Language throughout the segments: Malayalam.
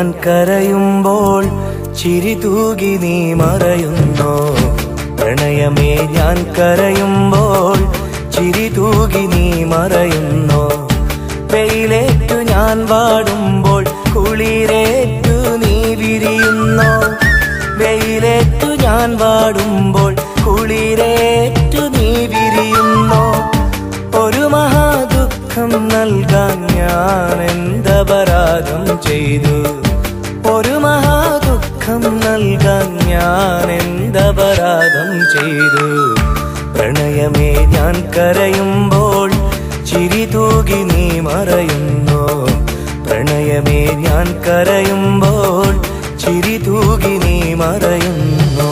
ഞാൻ കരയുമ്പോൾ ചിരി തൂകി നീ മറയുന്നോ പ്രണയമേ ഞാൻ കരയുമ്പോൾ ചിരി തൂകി നീ മറയുന്നോ വെയിലേറ്റു ഞാൻ വാടുമ്പോൾ കുളിരേറ്റു നീ വിരിയുന്നോ വെയിലേറ്റു ഞാൻ വാടുമ്പോൾ കുളിരേറ്റു നീ വിരിയുന്നോ ഒരു മഹാദുഃഖം നൽകാൻ ഞാൻ എന്തപരാധം ചെയ്തു ഒരു മഹാദുഃഖം നൽകാൻ ഞാൻ എന്തപരാധം ചെയ്തു പ്രണയമേ ഞാൻ കരയുമ്പോൾ ചിരി തൂകി നീ മറയുന്നോ പ്രണയമേ ഞാൻ കരയുമ്പോൾ ചിരി തൂകി നീ മറയുന്നോ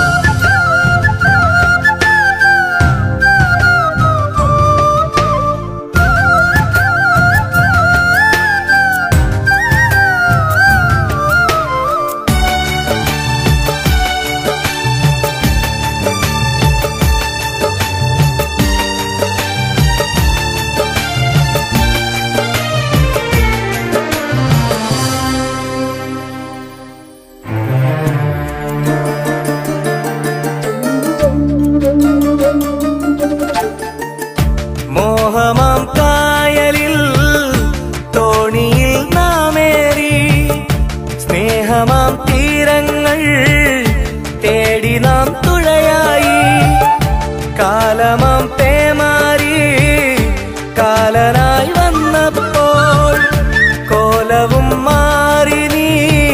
മോഹമാം കായലിൽ തോണിയിൽ നാമേറി സ്നേഹമാം തീരങ്ങൾ തേടി നാം തുഴയായി കാലമാം പേമാരി കാലനായി വന്നപ്പോൾ കോലവും മാറി നീ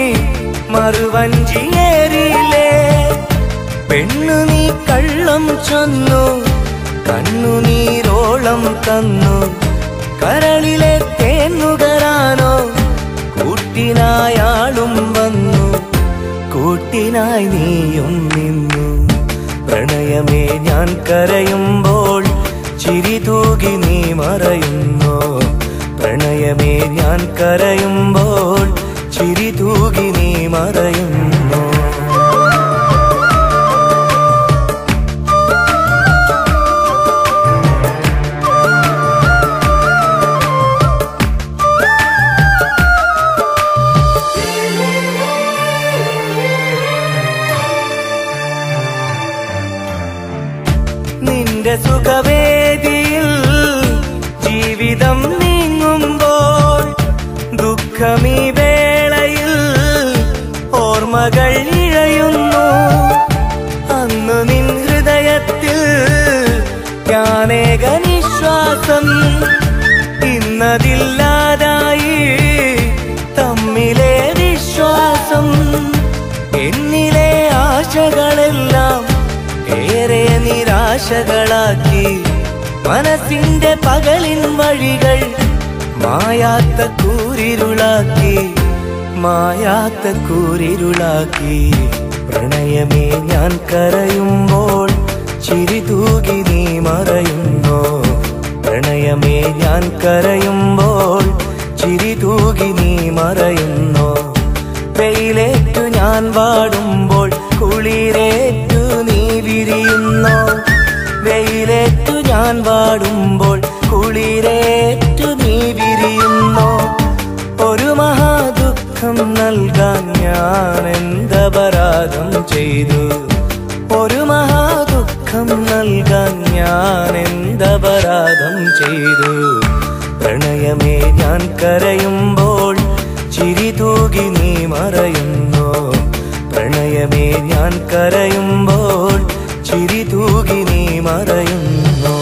മറുവഞ്ചിയേറിയില്ലേ പെണ്ണു നീ കള്ളം ചൊന്നു കണ്ണുനീരോളം തന്നു കരളിലെ തേന്നുകരാനോ കൂട്ടിനായാളും വന്നു കൂട്ടിനായി നീയും നിന്നു പ്രണയമേ ഞാൻ കരയുമ്പോൾ ചിരി തൂകി നീ മറയുന്നോ പ്രണയമേ ഞാൻ കരയുമ്പോൾ ചിരി തൂകി നീ മറയുന്നോ നിന്റെ സുഖവേദിയിൽ ജീവിതം നീങ്ങുമ്പോൾ ദുഃഖമീ വേളയിൽ ഓർമ്മകൾ ഇഴയുന്നു അന്ന് നിൻ ഹൃദയത്തിൽ ഞാനേക നിശ്വാസം ഇന്നതില്ലാതായി തമ്മിലെ വിശ്വാസം എന്നിലെ ആശകളെല്ലാം ഏറെ നിരാശകളാക്കി മനസ്സിന്റെ പകലിൻ വഴികൾ മായാത്ത കൂരിരുളാക്കി മായാത്ത കൂരിരുളാക്കി പ്രണയമേ ഞാൻ കരയുമ്പോൾ ചിരി തൂകി നീ മറയുന്നോ പ്രണയമേ ഞാൻ കരയുമ്പോൾ ചിരി തൂകി നീ മറയുന്നോ വെയിലേറ്റു ഞാൻ വാടുമ്പോൾ കുളിരേറ്റു നീ വിരിയുന്നോ വെയിലേറ്റു ഞാൻ വാടുമ്പോൾ കുളിരേറ്റു നീ വിരിയുന്നോ ഒരു മഹാദുഃഖം നൽകാൻ ഞാൻ എന്തപരാധം ചെയ്തു ഒരു മഹാദുഃഖം നൽകാൻ ഞാൻ എന്തപരാധം ചെയ്തു പ്രണയമേ ഞാൻ കരയുമ്പോൾ ചിരി തൂകി നീ മറയുന്നോ പ്രണയമേ ഞാൻ കരയുമ്പോൾ ചിരി തൂകി നീ മറയുന്നോ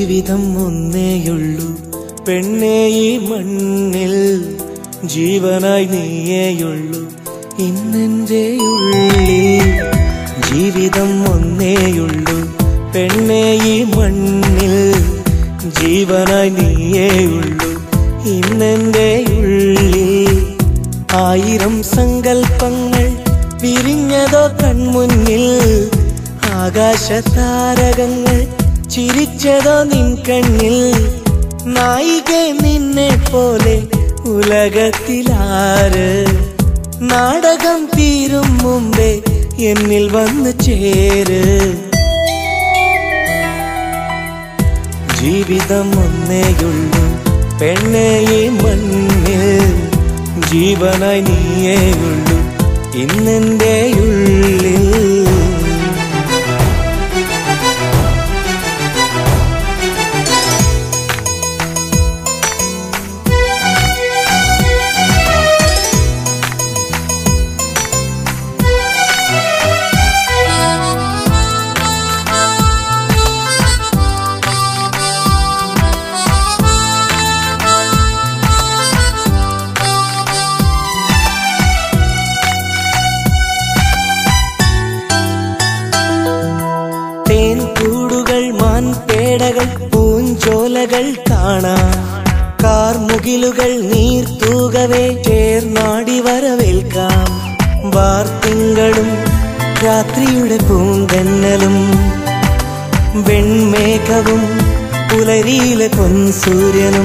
ജീവിതം ഒന്നേയുള്ളൂ പെണ്ണേ ഈ മണ്ണിൽ ജീവനായി നീയേയുള്ളൂ ഇന്നെന്റെ ഉള്ളിൽ ജീവിതം ഒന്നേയുള്ളൂ പെണ്ണേ ഈ മണ്ണിൽ ജീവനായി നീയേയുള്ളൂ ഇന്നെന്റെ ഉള്ളിൽ ആയിരം സങ്കൽപ്പങ്ങൾ വിരിഞ്ഞതോ കൺമുന്നിൽ ആകാശതാരകങ്ങൾ ചിരിച്ചതോ നിൻ കണ്ണിൽ നായിക നിന്നെ പോലെ ഉലകത്തിലാര് നാടകം തീരും മുമ്പേ എന്നിൽ വന്നു ചേര് ജീവിതം ഒന്നേയുള്ളൂ പെണ്ണേ ഈ മണ്ണിൽ ജീവനായി നീയേയുള്ളൂ ഇന്നെന്റെ ഉള്ളിൽ തേൻ കൂടുകൾ മാൻപേടകൾ പൂഞ്ചോലകൾ കാണാം കാർമുകിലുകൾ നീർത്തൂകവേ ചേർന്നാടി വരവേൽക്കാം വാർത്തിങ്കളും രാത്രിയുടെ പൂന്തന്നലും വെൺമേഘവും പുലരിയിലെ പൊൻസൂര്യനും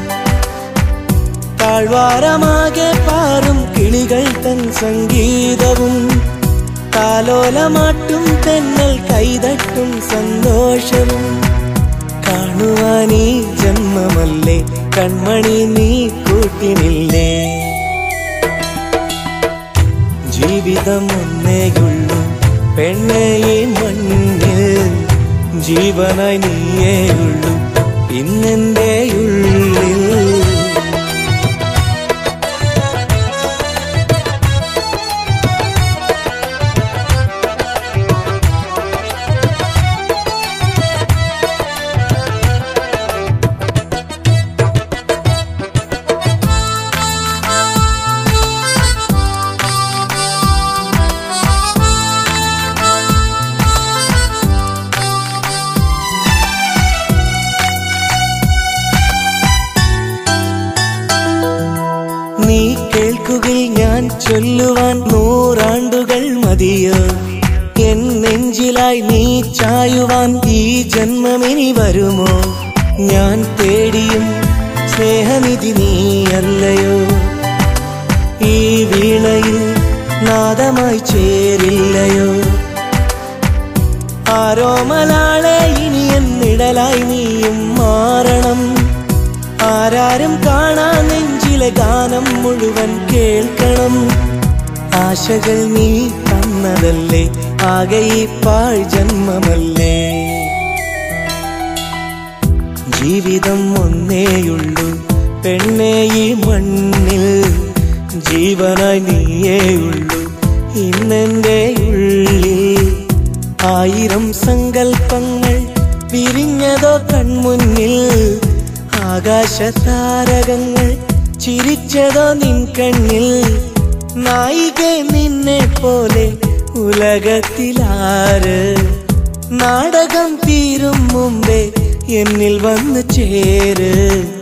താഴ്വാരമാകെ പാറും കിളികൾ തൻ സംഗീതവും താലോലമാട്ടും തെന്നൽ കൈതട്ടും സന്തോഷവും കാണുവാൻ ഈ ജന്മമല്ലേ കൺമണി നീ കൂട്ടിനില്ലേ ജീവിതം ഒന്നേയുള്ളൂ പെണ്ണേ ഈ മണ്ണിൽ ജീവനായി നീയേയുള്ളൂ ഇന്നെന്റെ ഉള്ളിൽ നീ കേൾക്കുകിൽ ഞാൻ ചൊല്ലുവാൻ നൂറാണ്ടുകൾ മതിയോ എൻ നെഞ്ചിലായി നീ ചായുവാൻ ഈ ജന്മമിനി വരുമോ ഞാൻ തേടിയും സ്നേഹനിധി നീയല്ലയോ ഈ വീണയിൽ നാദമായി ചേരില്ലയോ ആരോമലാളെ ഇനി എന്നിടലായി നീയും മാറണം ആരാരും കാണാ നെഞ്ചിലെ ഗാനം മുഴുവൻ കേൾക്കണം ആശകൾ നീ തന്നതല്ലേ ആകെ ഈ പാഴ് ജന്മമല്ലേ ജീവിതം ഒന്നേയുള്ളൂ പെണ്ണേ ഈ മണ്ണിൽ ജീവനായി നീയേയുള്ളൂ ഇന്നെന്റെ ഉള്ളിൽ ആയിരം സങ്കൽപ്പങ്ങൾ വിരിഞ്ഞതോ കൺമുന്നിൽ ആകാശതാരകങ്ങൾ ചിരിച്ചതോ നിൻ കണ്ണിൽ നായിക നിന്നെ പോലെ ഉലകത്തിലാര് നാടകം തീരും മുമ്പേ എന്നിൽ വന്നു ചേര്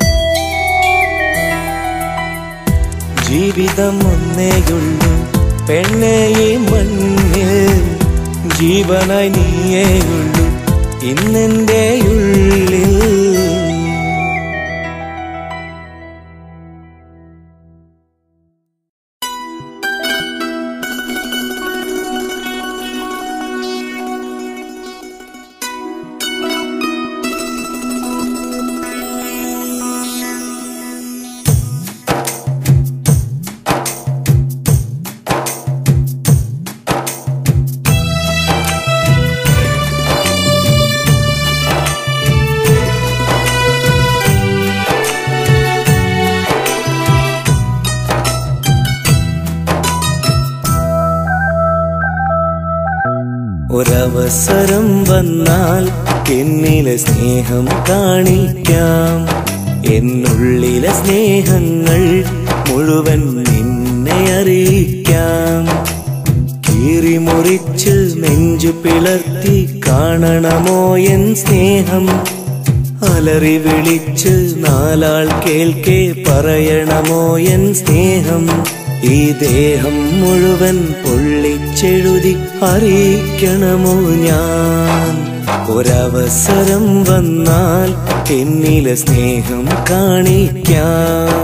ജീവിതം ഒന്നേയുള്ളൂ പെണ്ണേ ഈ മണ്ണിൽ ജീവനായി നീയേയുള്ളൂ ഇന്നെന്റെ ഉള്ളിൽ ും ഒരവസരം വന്നാൽ എന്നിലെ സ്നേഹം കാണിക്കാം എന്നുള്ളിലെ സ്നേഹങ്ങൾ മുഴുവൻ നിന്നെ അറിയിക്കാം കീറിമുറിച്ച് നെഞ്ചു പിളർത്തി കാണണമോ എൻ സ്നേഹം അലറി വിളിച്ച് നാലാൾ കേൾക്കെ പറയണമോ എൻ സ്നേഹം ഈ ദേഹം മുഴുവൻ പൊള്ളിച്ചെഴുതി അറിയിക്കണമോ ഞാൻ ഒരവസരം വന്നാൽ എന്നിലെ സ്നേഹം കാണിക്കാം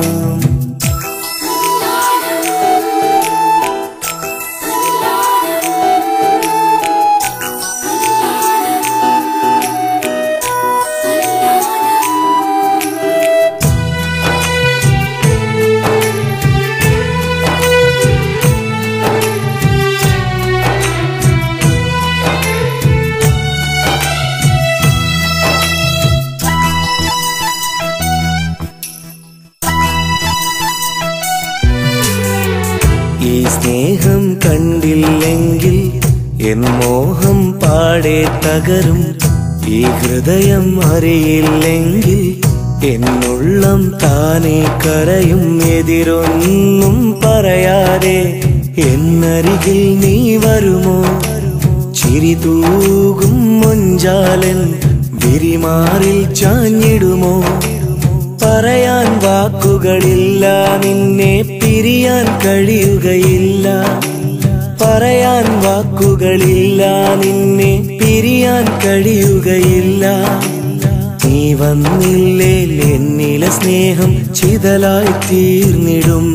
ഈ സ്നേഹം കണ്ടില്ലെങ്കിൽ എൻ മോഹം പാടെ തകരും ഈ ഹൃദയം അറിയില്ലെങ്കിൽ എന്നുള്ളം താനെ കരയും എതിരൊന്നും പറയാതെ എന്നരികിൽ നീ വരുമോ ചിരി തൂകും മൊഞ്ചാലൻ വിരിമാറിൽ ചാഞ്ഞിടുമോ പറയാൻ വാക്കുകളില്ല നിന്നെ പിരിയാൻ കഴിയുകയില്ല പറയാൻ വാക്കുകളില്ല നിന്നെ പിരിയാൻ കഴിയുകയില്ല നീ വന്നില്ലേ എന്നിലെ സ്നേഹം ചിതലായി തീർന്നിടും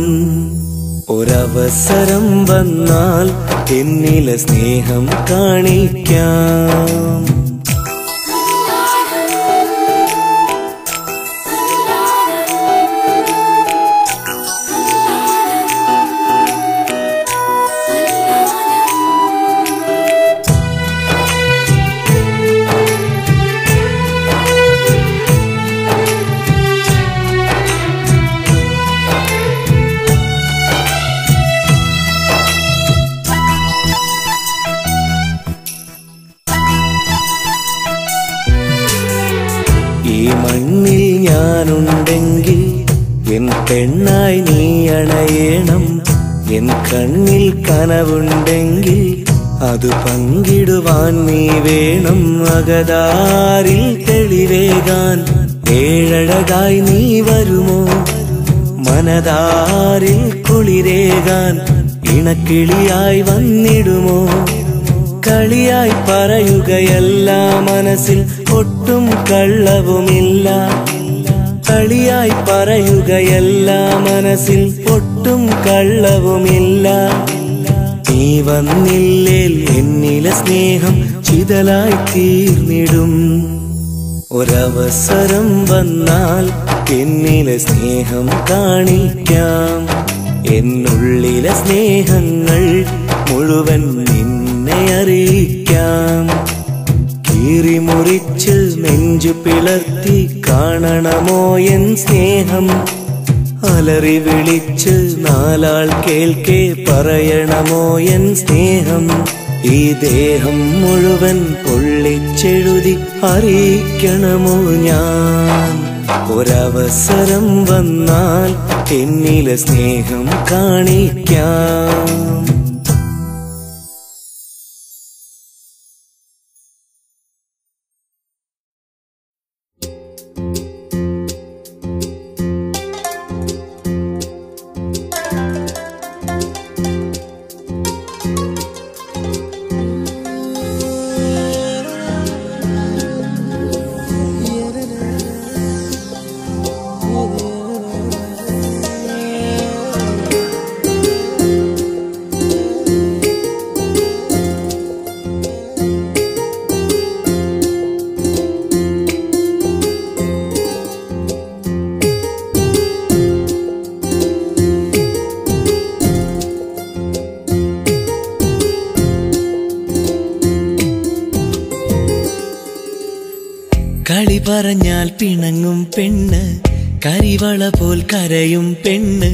ഒരവസരം വന്നാൽ എന്നിലെ സ്നേഹം കാണിക്കാം ഈ മണ്ണിൽ ഞാനുണ്ടെങ്കിൽ എൻ പെണ്ണായി നീ അണയണം എൻ കണ്ണിൽ കനവുണ്ടെങ്കിൽ അത് പങ്കിടുവാൻ നീ വേണം അകതാരിൽ തെളിവേകാൻ ഏഴഴകായി നീ വരുമോ മനതാരിൽ കുളിരേകാൻ ഇണക്കിളിയായി വന്നിടുമോ കളിയായി പറയുകയല്ല മനസ്സിൽ ഒട്ടും കള്ളവുമില്ല കളിയായി പറയുകയല്ല മനസ്സിൽ ഒട്ടും കള്ളവുമില്ല നീ വന്നില്ലേ എന്നിലെ സ്നേഹം ചിതലായി തീർന്നിടും ഒരവസരം വന്നാൽ എന്നിലെ സ്നേഹം കാണിക്കാം എന്നുള്ളിലെ സ്നേഹങ്ങൾ മുഴുവൻ നിന്നെ അറിയിക്കാം കീറിമുറിച്ച് നെഞ്ചു പിളർത്തി കാണണമോ എൻ സ്നേഹം അലറി വിളിച്ച് നാലാൾ കേൾക്കെ പറയണമോ എൻ സ്നേഹം ഈ ദേഹം മുഴുവൻ പൊള്ളിച്ചെഴുതി അറിയിക്കണമോ ഞാൻ ഒരവസരം വന്നാൽ എന്നിലെ സ്നേഹം കാണിക്കാം കളി പറഞ്ഞാൽ പിണങ്ങും പെണ്ണ് കരിവള പോൽ കരയും പെണ്ണ്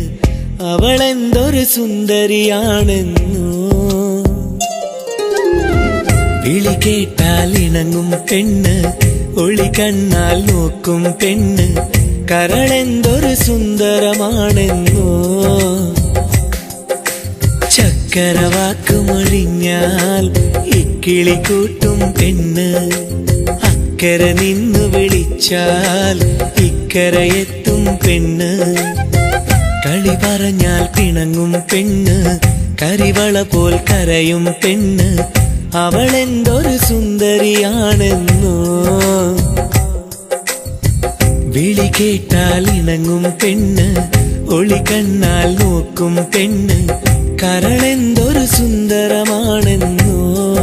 അവളെന്തൊരു സുന്ദരിയാണെന്നോ വിളി കേട്ടാൽ ഇണങ്ങും പെണ്ണ് ഒളി കണ്ണാൽ നോക്കും പെണ്ണ് കരളെന്തൊരു സുന്ദരമാണെന്നോ ചക്കരവാക്കുമൊഴിഞ്ഞാൽ ഇക്കിളി കൂട്ടും പെണ്ണ് അക്കരെ നിന്നു വിളിച്ചാൽ ഇക്കരയെത്തും പെണ്ണ് കളി പറഞ്ഞാൽ പിണങ്ങും പെണ്ണ് കരിവള പോൽ കരയും പെണ്ണ് അവളെന്തൊരു സുന്ദരിയാണെന്നോ വിളി കേട്ടാൽ ഇണങ്ങും പെണ്ണ് ഒളി കണ്ണാൽ നോക്കും പെണ്ണ് കരളെന്തൊരു സുന്ദരമാണെന്നോ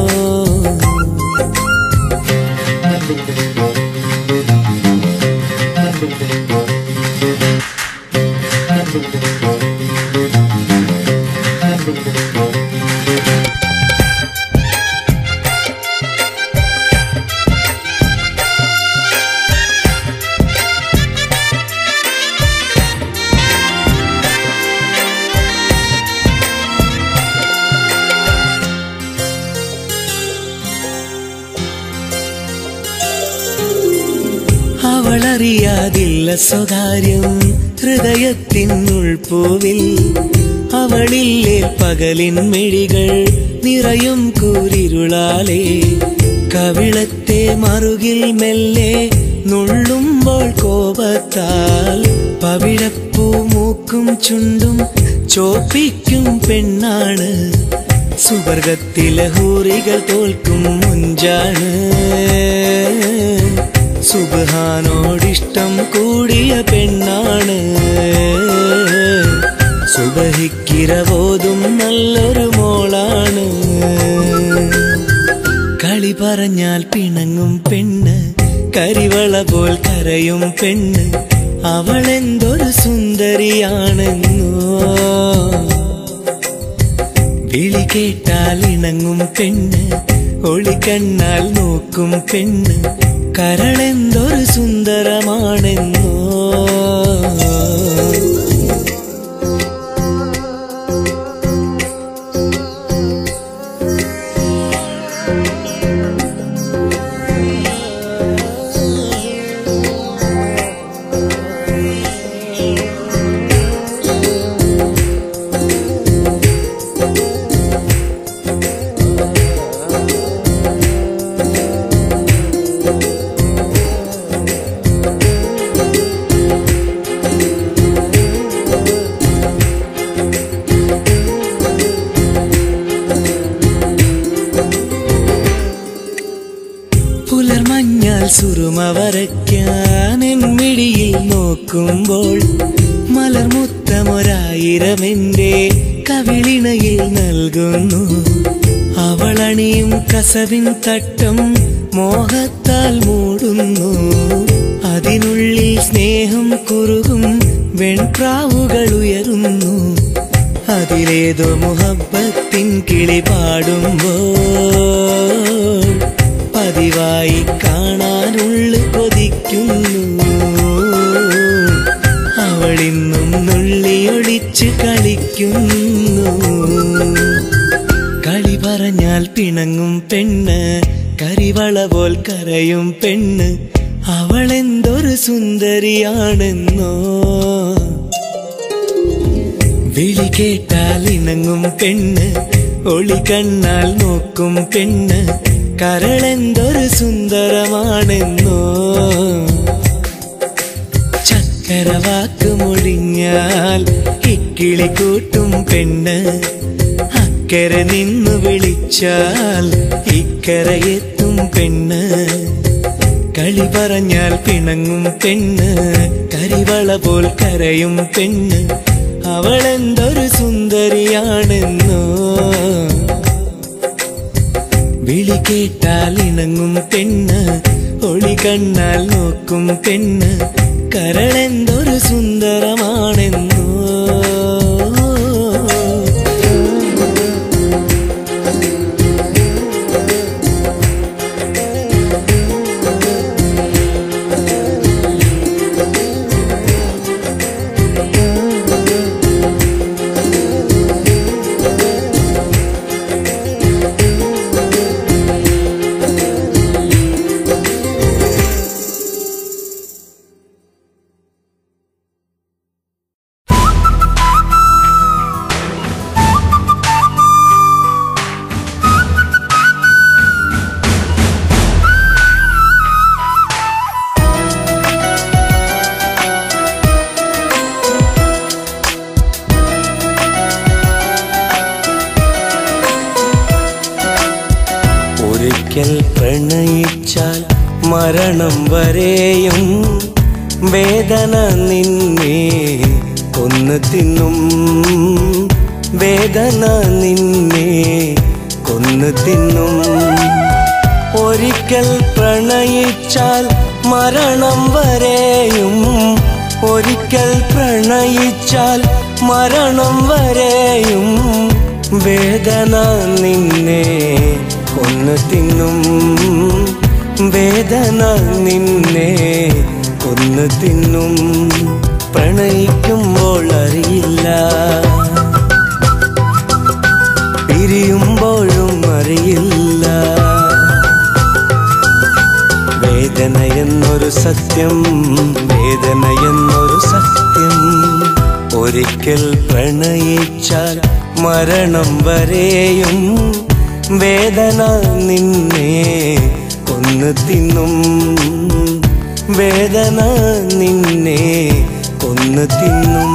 അവളറിയാതില്ല സ്വകാര്യം ഹൃദയത്തിനുൾപ്പൂവിൽ അവളില്ലേ പകലിൻ മിഴികൾ നിറയും കൂരിരുളാലേ കവിളത്തെ മറുകിൽ മെല്ലെ നുള്ളുമ്പോൾ കോപത്താൽ പവിഴപ്പൂ മൂക്കും ചുണ്ടും ചോപ്പിക്കും പെണ്ണാണ് സുവർഗത്തിലെ ഹൂറികൾ തോൽക്കും മുഞ്ചാണ് സുബഹാനോടിഷ്ടം കൂടിയ പെണ്ണാണ് സുബഹിക്കിരവോതും നല്ലൊരു മോളാണ് കളി പറഞ്ഞാൽ പിണങ്ങും പെണ്ണ് കരിവള പോൽ കരയും പെണ്ണ് അവളെന്തൊരു സുന്ദരിയാണെന്നോ വിളി കേട്ടാൽ ഇണങ്ങും പെണ്ണ് ഒളി കണ്ണാൽ നോക്കും പെണ്ണ് കരളെന്തൊരു സുന്ദരമാണെന്നോ പുലർമഞ്ഞാൽ സുറുമ വരയ്ക്കാൻ മിഴിയിൽ നോക്കുമ്പോൾ മലർമുത്തമൊരായിരം എന്റെ കവിളിണയിൽ നൽകുന്നു അവളണിയും കസവിൻ തട്ടം മോഹത്താൽ മൂടുന്നു അതിനുള്ളിൽ സ്നേഹം കുറുകും വെൺപ്രാവുകൾ ഉയരുന്നു അതിലേതോ മുഹബത്തിൻ കിളി പാടുമ്പോൾ പതിവായി കാണാനുള്ള കൊതിക്കുന്നു അവളിന്നും നുള്ളിയൊളിച്ച് കളിക്കുന്നു കളി പറഞ്ഞാൽ പിണങ്ങും പെണ്ണ് കരിവള പോൽ കരയും പെണ്ണ് അവളെന്തൊരു സുന്ദരിയാണെന്നോ വിളി കേട്ടാൽ ഇണങ്ങും പെണ്ണ് ഒളി കണ്ണാൽ നോക്കും പെണ്ണ് കരളെന്തൊരു സുന്ദരമാണെന്നോ ചക്കരവാക്ക് മൊഴിഞ്ഞാൽ ഇക്കിളി കൂട്ടും പെണ്ണ് അക്കരെ നിന്നു വിളിച്ചാൽ ഇക്കരയെത്തും പെണ്ണ് കളി പറഞ്ഞാൽ പിണങ്ങും പെണ്ണ് കരിവള പോൽ കരയും പെണ്ണ് അവളെന്തൊരു സുന്ദരിയാണെന്നോ വിളി കേട്ടാൽ ഇണങ്ങും പെണ്ണ് ഒളി കണ്ണാൽ നോക്കും പെണ്ണ് കരളെന്തൊരു സുന്ദരമാണെന്നോ ഒരിക്കൽ പ്രണയിച്ചാൽ മരണം വരെയും വേദന നിന്നെ കൊന്നു തിന്നും വേദന നിന്നെ കൊന്നു തിന്നും ഒരിക്കൽ പ്രണയിച്ചാൽ മരണം വരെയും ഒരിക്കൽ പ്രണയിച്ചാൽ മരണം വരെയും വേദന നിന്നെ കൊന്നു തിന്നും വേദന നിന്നെ കൊന്നു തിന്നും പ്രണയിക്കുമ്പോൾ അറിയില്ല പിരിയുമ്പോഴും അറിയില്ല വേദന എന്നൊരു സത്യം വേദന എന്നൊരു സത്യം ഒരിക്കൽ പ്രണയിച്ചാൽ മരണം വരെയും വേദന നിന്നെ കൊന്നു തിന്നും വേദന നിന്നെ കൊന്നു തിന്നും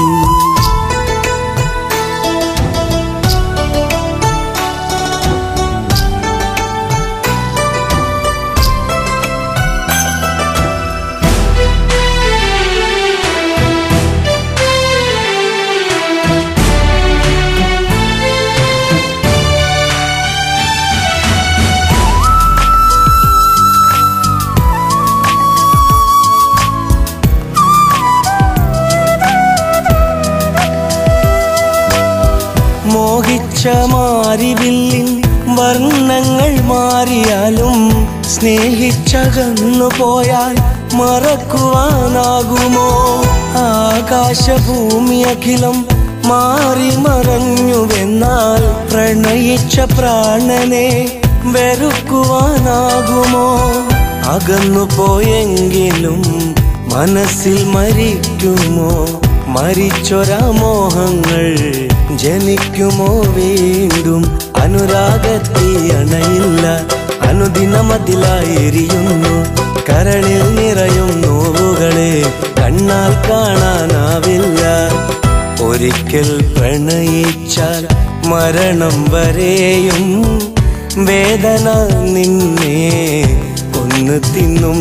മോഹിച്ച മാരിവില്ലിൻ വർണ്ണങ്ങൾ മാറിയാലും സ്നേഹിച്ചകന്നു പോയാൽ മറക്കുവാനാകുമോ ആകാശഭൂമി അഖിലം മാറി മറഞ്ഞുവെന്നാൽ പ്രണയിച്ച പ്രാണനെ വെറുക്കുവാനാകുമോ അകന്നു പോയെങ്കിലും മനസ്സിൽ മരിക്കുമോ മരിച്ചൊരാമോഹങ്ങൾ ജനിക്കുമോ വീണ്ടും അനുരാഗത്തി അണയില്ല അനുദിനമതിലായി എരിയുന്നു കരളിൽ നിറയും നോവുകളെ കണ്ണാൽ കാണാനാവില്ല ഒരിക്കൽ പ്രണയിച്ചാൽ മരണം വരെയും വേദന നിന്നെ കൊന്നു തിന്നും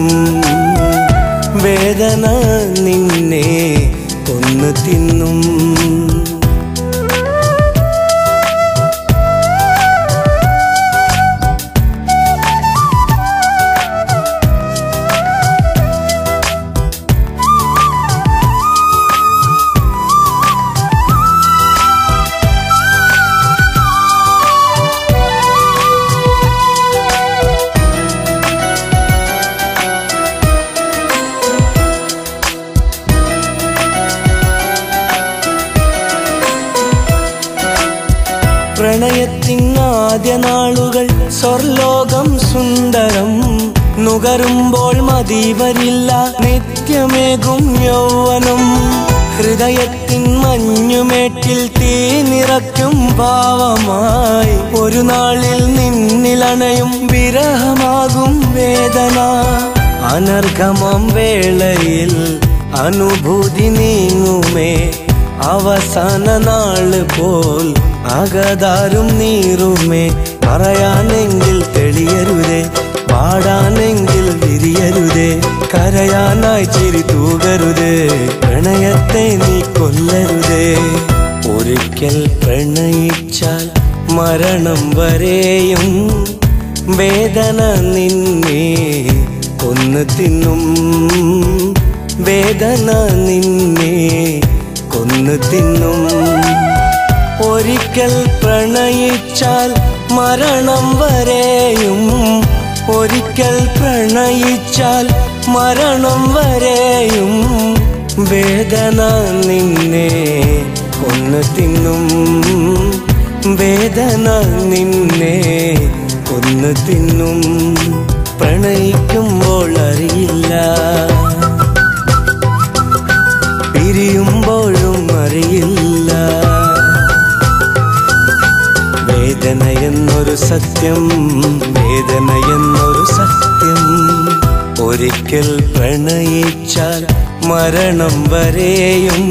വേദന നിന്നെ കൊന്നു തിന്നും പ്രണയത്തിനാദ്യ നാളുകൾ സ്വർലോകം സുന്ദരം നുകരുമ്പോൾ മതി വരില്ല നിത്യമേകും യൗവനം ഹൃദയത്തിൻ മഞ്ഞുമേട്ടിൽ തീ നിറയ്ക്കും ഭാവമായി ഒരു നാളിൽ നിന്നിലണയും വിരഹമാകും വേദന അനർഘമം വേളയിൽ അനുഭൂതി നീങ്ങുമേ അവസാന നാള് പോൽ അകതാരും നീറുമേ പറയാനെങ്കിൽ തെളിയരുതേ പാടാനെങ്കിൽ വിരിയരുതേ കരയാനായി ചിരി തൂകരുതേ പ്രണയത്തെ നീ കൊല്ലരുതേ ഒരിക്കൽ പ്രണയിച്ചാൽ മരണം വരെയും വേദന നിന്നെ കൊന്നു തിന്നും വേദന നിന്നെ കൊന്നു തിന്നും ഒരിക്കൽ പ്രണയിച്ചാൽ മരണം വരെയും ഒരിക്കൽ പ്രണയിച്ചാൽ മരണം വരെയും വേദന നിന്നെ കൊന്നു തിന്നും വേദന നിന്നെ കൊന്നു തിന്നും പ്രണയിക്കുമ്പോൾ അറിയില്ല പിരിയുമ്പോഴും അറിയില്ല വേദന എന്നൊരു സത്യം വേദന എന്നൊരു സത്യം ഒരിക്കൽ പ്രണയിച്ചാൽ മരണം വരെയും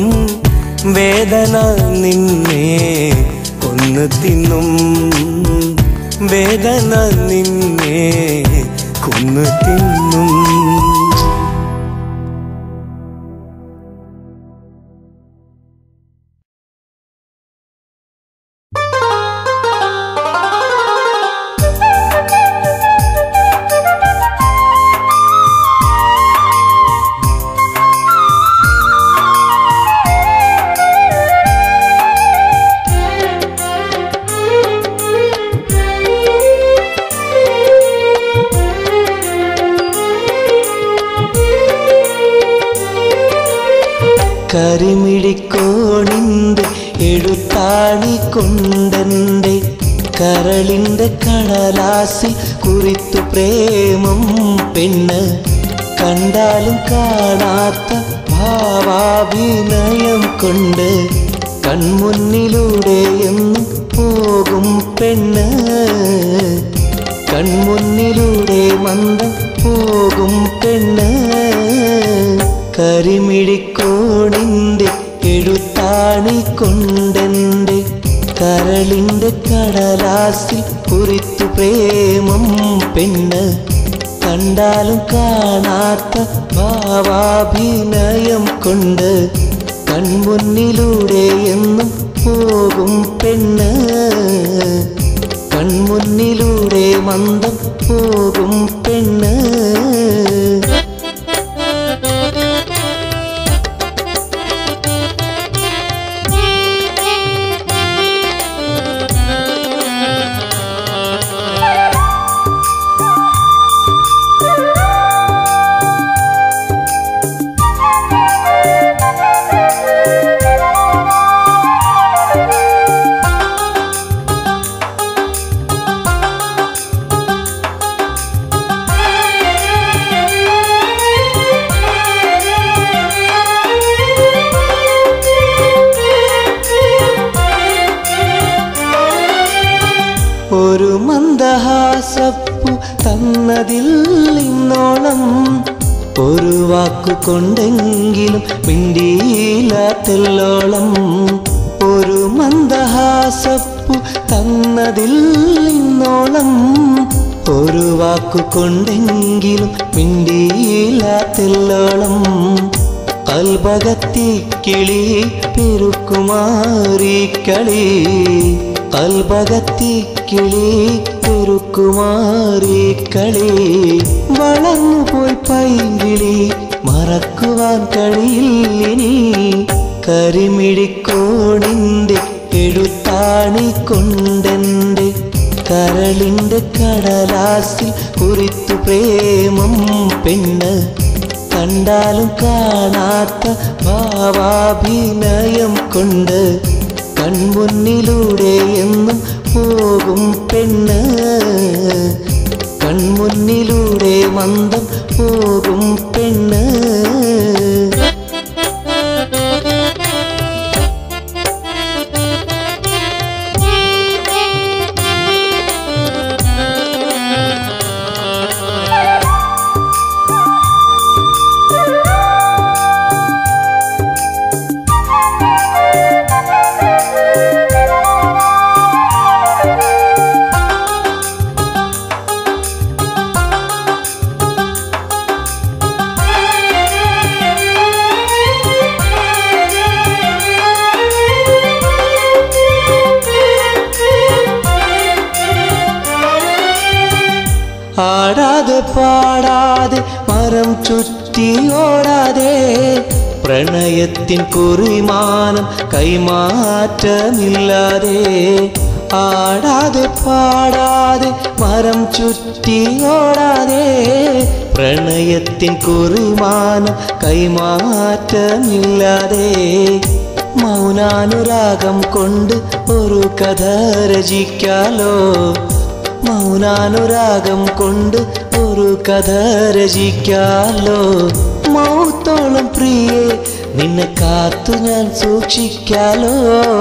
വേദന നിന്നെ കൊന്നു തിന്നും വേദന നിന്നെ കൊന്നു തിന്നും കരിമിഴിക്കോണിന്റെ എഴുത്താണി കൊണ്ടെന്റെ കരളിന്റെ കടലാസിൽ കുറിത്തു പ്രേമം പെണ്ണ് കണ്ടാലും കാണാത്ത ഭാവാഭിനയം കൊണ്ട് കൺമുന്നിലൂടെ എന്നും പോകും പെണ്ണ് കൺമുന്നിലൂടെ മന്ദം പോകും പെണ്ണ് കരിമിഴിക്കോണിന്റെ എഴുത്താണി കൊണ്ടെന്റെ കരളിന്റെ കടലാസിൽ കുറിത്തു പ്രേമം പെണ്ണ് കണ്ടാലും കാണാത്ത ഭാവാഭിനയം കൊണ്ട് കൺമുന്നിലൂടെ എന്നും പോകും പെണ്ണ് കൺമുന്നിലൂടെ മന്ദം പോകും പെണ്ണ് ഒരു മന്ദഹാസപ്പു തന്നതിൽ ഇന്നോളം ഒരു വാക്കു കൊണ്ടെങ്കിലും മിണ്ടിയില്ല തെല്ലോളം ഒരു മന്ദഹാസപ്പു തന്നതിൽ ഇന്നോളം ഒരു വാക്കു കൊണ്ടെങ്കിലും മിണ്ടിയില്ല തെല്ലോളം കൽബകത്തി കിളി പെരുക്കുമാറി കളി കൽബകത്തി കിളി പെരുക്കുമാറി കളി വളർന്നു പോയി പൈകിളി മറക്കുവാൻ കഴിയില്ലിനി കരിമിഴിക്കോണിന്റെ എഴുത്താണി കൊണ്ടെന്റെ കരളിന്റെ കടലാസിൽ കുറിത്തു പ്രേമം പെണ്ണ് കണ്ടാലും കാണാത്ത ഭാവാഭിനയം കൊണ്ട് കൺമുന്നിലൂടെ എന്നും പോകും പെണ്ണ് കൺമുന്നിലൂടെ മന്ദം പോകും പെണ്ണ് ആടാതെ പാടാതെ മരം ചുറ്റി ഓടാതെ പ്രണയത്തിൻ കുറിമാനം കൈമാറ്റമില്ലാതെ ആടാതെ പാടാതെ മരം ചുറ്റി ഓടാതെ പ്രണയത്തിൻ കുറിമാനം കൈമാറ്റമില്ലാതെ മൗനാനുരാഗം കൊണ്ട് ഒരു കഥ രചിക്കാലോ മൗനാനുരാഗം കൊണ്ട് ഒരു കഥ രചിക്കാലോ മൗത്തോളം പ്രിയേ നിന്നെ കാത്തു ഞാൻ സൂക്ഷിക്കാലോ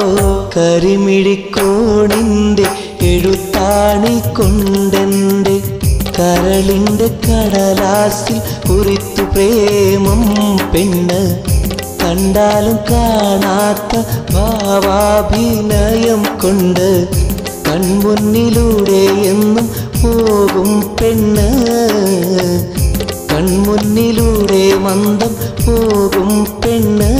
കരിമിഴിക്കോണിന്റെ എഴുത്താണി കൊണ്ടെന്റെ കരളിന്റെ കടലാസിൽ കുറിത്തു പ്രേമം പെണ്ണ് കണ്ടാലും കാണാത്ത ഭാവാഭിനയം കൊണ്ട് കൺമുന്നിലൂടെ എന്നും പോകും പെണ്ണ് കൺമുന്നിലൂടെ മന്ദം പോകും പെണ്ണ്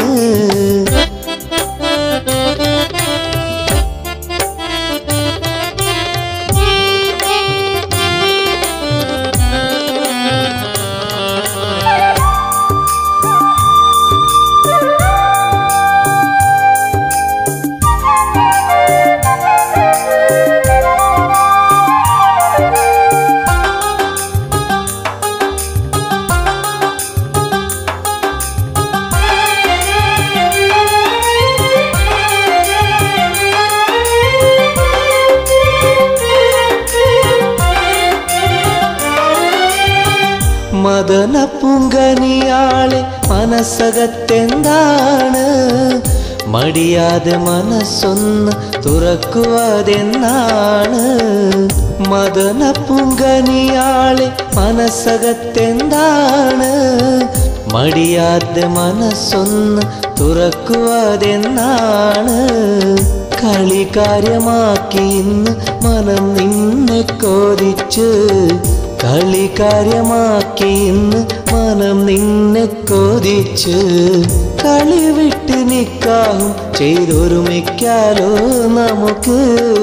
മദന പുങ്കനിയാളെ മനസ്സകത്തെന്താണ് മടിയാതെ മനസ്സൊന്ന് തുറക്കുവതെന്നാണ് മദന പുങ്കനിയാളെ മനസ്സകത്തെന്താണ് മടിയാതെ മനസ്സൊന്ന് തുറക്കുവതെന്നാണ് കളി കാര്യമാക്കി ഇന്ന് മനം നിന്നെ കോരിച്ച് കളി കാര്യമാക്കി ഇന്ന് മനം നിന്നെ കൊതിച്ച് കളി വിട്ട് നിക്കാവും ചെയ്തൊരുമിക്കാലോ നമുക്ക്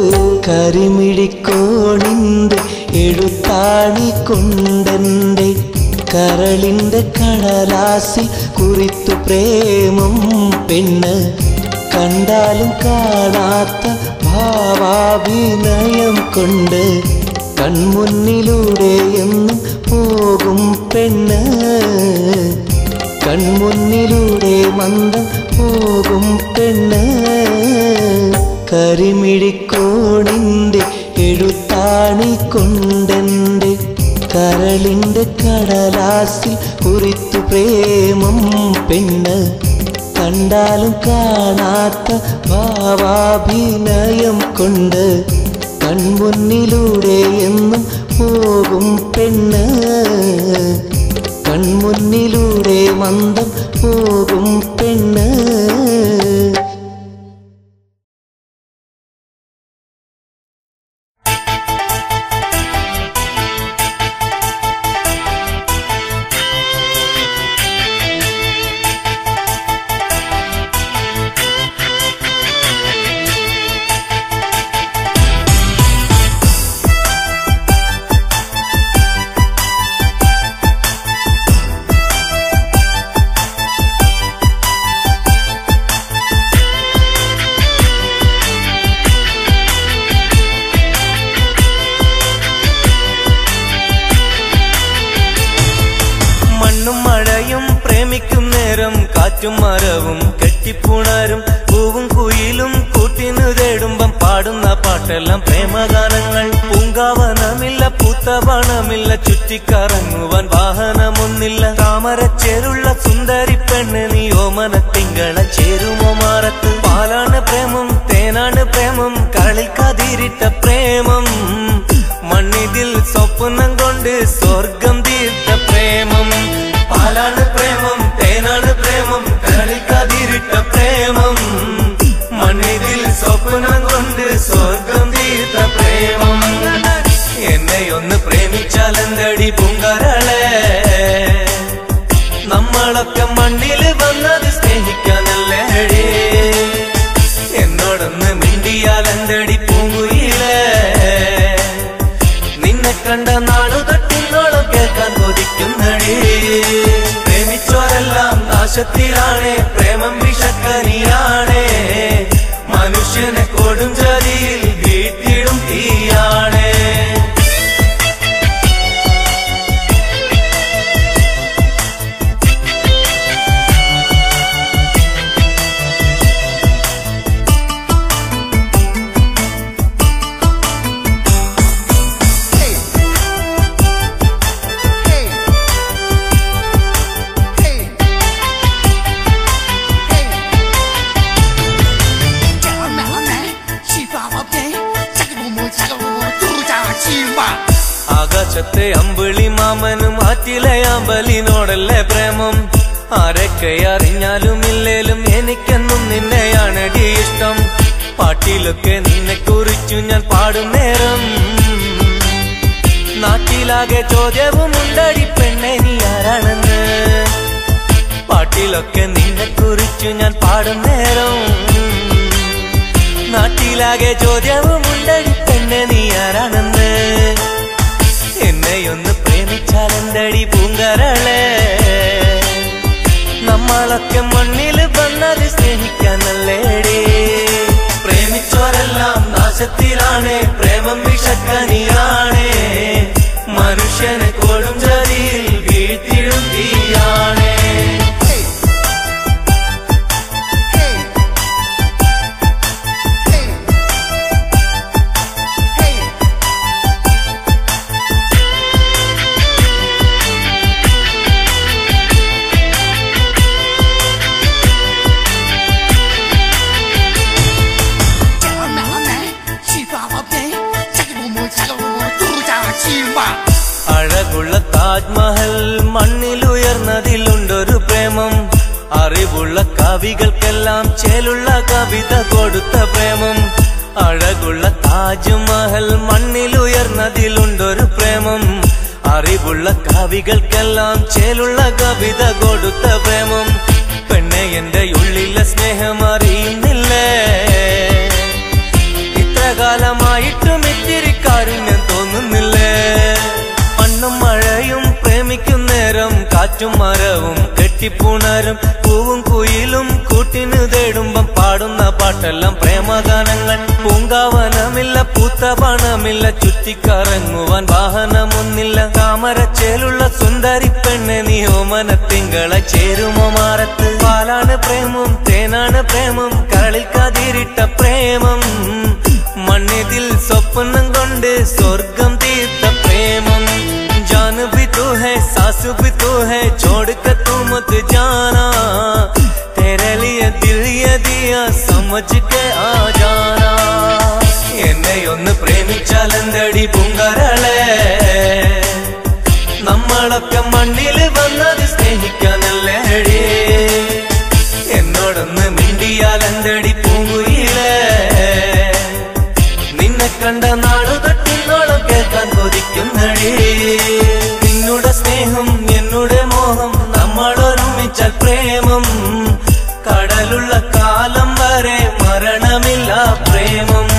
കരിമിഴിക്കോണിൻ്റെ എഴുത്താണി കൊണ്ടെൻ്റെ കരളിൻ്റെ കടലാസിൽ കുറിത്തു പ്രേമം പെണ്ണ് കണ്ടാലും കാണാത്ത ഭാവാഭിനയം കൊണ്ട് കൺമുന്നിലൂടെ എന്നും പോകും പെണ്ണ് കൺമുന്നിലൂടെ മന്ദം പോകും പെണ്ണ് കരിമിഴിക്കോണിൻ്റെ എഴുത്താണി കൊണ്ടെൻ്റെ കരളിൻ്റെ കടലാസിൽ കുറിത്തു പ്രേമം പെണ്ണ് കണ്ടാലും കാണാത്ത ഭാവാഭിനയം കൊണ്ട് കൺമുന്നിലൂടെ എന്നും പോകും പെണ്ണ് കൺമുന്നിലൂടെ മന്ദം പോകും പെണ്ണ് മണ്ണും മഴയും പ്രേമിക്കും നേരം കാറ്റും മരവും കെട്ടിപ്പുണരും പൂവും കുയിലും കൂട്ടിനു തേടുമ്പം പാടുന്ന പാട്ടെല്ലാം പ്രേമഗാനങ്ങൾ പൂങ്കാവനമില്ല പൂത്തവണമില്ല ചുറ്റിക്കറങ്ങുവാൻ വാഹനമൊന്നില്ല താമരച്ചേരുള്ള സുന്ദരി പെണ്ണ് നീ ഓമന തിങ്കള ചേരുമോ മാറത്ത് പാലാണ് പ്രേമം തേനാണ് പ്രേമം കളിൽ കതിരിട്ട പ്രേമം മണ്ണിതിൽ സ്വപ്നം കൊണ്ട് സ്വർഗം തീർത്ത പ്രേമം പാലാണ് പ്രേമം തേനാണ് പ്രേമം കളിൽ കതിരിട്ട പ്രേമം മണ്ണിതിൽ സ്വപ്നം കൊണ്ട് സ്വർഗം തീർത്ത പ്രേമം എന്നെ ഒന്ന് പ്രേമിച്ചാൽ എന്തടി പൂങ്കരളെ നമ്മളൊക്കെ മണ്ണിൽ വന്നത് സ്നേഹിക്കാനല്ലേ എന്നോടൊന്ന് മിണ്ടിയാൽ എന്തടി പൂങ്കുയിലേ നിന്നെ കണ്ട നാളു തൊട്ടിന്നോളം കേൾക്കാൻ കൊതിക്കുന്നടി പ്രേമിച്ചോരെല്ലാം നാശത്തിലാണ് പ്രേമം വിഷക്കനിയാണ് മനുഷ്യനെ കൊടും ചതിയിൽ വീട്ടിടും തീയാണ് ആകാശത്തെ അമ്പിളി മാമനും ആറ്റിലെ അമ്പലിനോടല്ലേ പ്രേമം ആരൊക്കെ അറിഞ്ഞാലും ഇല്ലേലും എനിക്കെന്നും നിന്നെയാണടി ഇഷ്ടം പാട്ടി പാട്ടിലൊക്കെ നിന്നെ കുറിച്ചു ഞാൻ പാടും നേരം നാട്ടിലാകെ ചോദ്യവും ഉണ്ടടി പെണ്ണെ നീ ആരാണെന്ന് പാട്ടിലൊക്കെ നിന്നെ കുറിച്ചു ഞാൻ പാടും നേരം നാട്ടിലാകെ ചോദ്യവും ഉണ്ടടി പെണ്ണെ നീ ആരാണെന്ന് എന്നെയൊന്ന് പ്രേമിച്ചാൽ എന്തടി പൂങ്കരളെ നമ്മളൊക്കെ മണ്ണിൽ വന്നത് സ്നേഹിക്കാനല്ലേടി പ്രേമിച്ചോരെല്ലാം നാശത്തിലാണ് പ്രേമം വിഷക്കനിയാണ് മനുഷ്യനെ കൊടും ചതിയിൽ വീഴ്ത്തിടും തീയാണ് അഴകുള്ള താജ്മഹൽ മണ്ണിലുയർന്നതിലുണ്ടൊരു പ്രേമം അറിവുള്ള കവികൾക്കെല്ലാം ചേലുള്ള കവിത കൊടുത്ത പ്രേമം അഴകുള്ള താജ്മഹൽ മണ്ണിലുയർന്നതിലുണ്ടൊരു പ്രേമം അറിവുള്ള കവികൾക്കെല്ലാം ചേലുള്ള കവിത കൊടുത്ത പ്രേമം പെണ്ണെ എന്റെ ഉള്ളിലെ സ്നേഹം അറിയുന്നില്ലേ ഇത്ര കാലമായിട്ടും ഇത്തിരി കാരുണ്യം തോന്നുന്നില്ലേ മണ്ണും മഴയും പ്രേമിക്കും നേരം കാറ്റും മരവും കെട്ടിപ്പുണരും പൂവും കുയിലും കൂട്ടിന് തേടുമ്പം പാടുന്ന പാട്ടെല്ലാം പ്രേമഗാനങ്ങൾ പൂങ്കാവനമില്ല പൂത്ത പണമില്ല ചുറ്റിക്കറങ്ങുവാൻ വാഹനമൊന്നില്ല താമരച്ചേലുള്ള സുന്ദരി പെണ്ണെ നീ ഓമന തിങ്കള ചേരുമോ മാറത്ത് പാലാണ് പ്രേമം തേനാണ് പ്രേമം കരളിൽ കതിരിട്ട പ്രേമം മണ്ണിതിൽ സ്വപ്നം കൊണ്ട് സ്വർഗം തീർത്ത പ്രേമം जान भी तू है सास भी तू है छोड़ कर तू मत जाना तेरे लिए दिल ये दिया समझ के आ जाना എന്നെ ഒന്ന് പ്രേമിച്ചാൽ എന്തടി പൂങ്കരളെ നമ്മളൊക്കെ മണ്ണിൽ വന്നത് സ്നേഹിക്കാനല്ലേടി എന്നോടൊന്ന് മിണ്ടിയാൽ എന്തടി പൂങ്കുയിലേ നിന്നെ കണ്ട നാടു തൊട്ടിന്നോളം കേൾക്കാൻ കൊതിക്കുന്നടി നിന്നുടെ സ്നേഹം എന്നുടെ മോഹം നമ്മൾ ഒരുമിച്ചാൽ പ്രേമം കടലുള്ള കാലം വരെ മരണമില്ല പ്രേമം